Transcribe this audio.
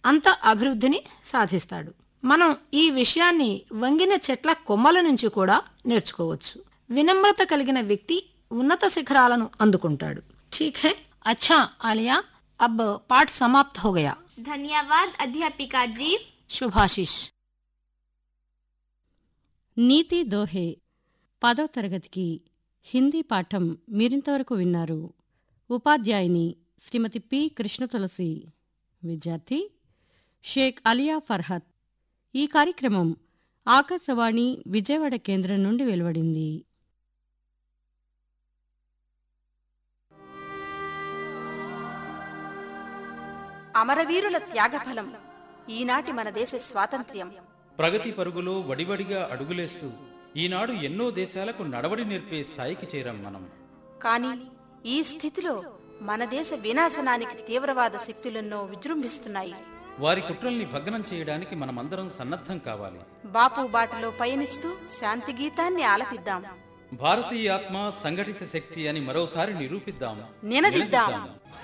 అంత అభివృద్ధిని సాధిస్తాడు మనం ఈ విషయాన్ని వంగిన చెట్ల కొమ్మల నుంచి కూడా నేర్చుకోవచ్చు వినమ్రత కలిగిన వ్యక్తి ఉన్నత శిఖరాలను అందుకుంటాడు ठीक है अच्छा आलिया अब पाठ समाप्त हो गया धन्यवाद अध्यापिका जी शुभाशीष నీతి దోహే పదో తరగతికి హిందీ పాఠం మీరింతవరకు విన్నారు ఉపాధ్యాయుని శ్రీమతి పి కృష్ణ తులసి విద్యార్థి షేక్ అలియా ఫర్హత్ ఈ కార్యక్రమం ఆకాశవాణి విజయవాడ కేంద్రం నుండి వెలువడింది అమరవీరుల త్యాగఫలం ఈనాటి మన దేశ స్వాతంత్ర్యం ప్రగతి పరుగులో వడివడిగా అడుగులేస్తూ ఈనాడు ఎన్నో దేశాలకు నడవడి నేర్పే స్థాయికి చేరాం మనం కానీ ఈ స్థితిలో మన దేశ వినాశనానికి తీవ్రవాద శక్తులెన్నో విజృంభిస్తున్నాయి వారి కుట్రల్ని భగ్నం చేయడానికి మనమందరం సన్నద్ధం కావాలి బాపు బాటలో పయనిస్తూ శాంతి గీతాన్ని ఆలపిద్దాం భారతీయ ఆత్మ సంఘటిత శక్తి అని మరోసారి నిరూపిద్దాం నినదిద్దాం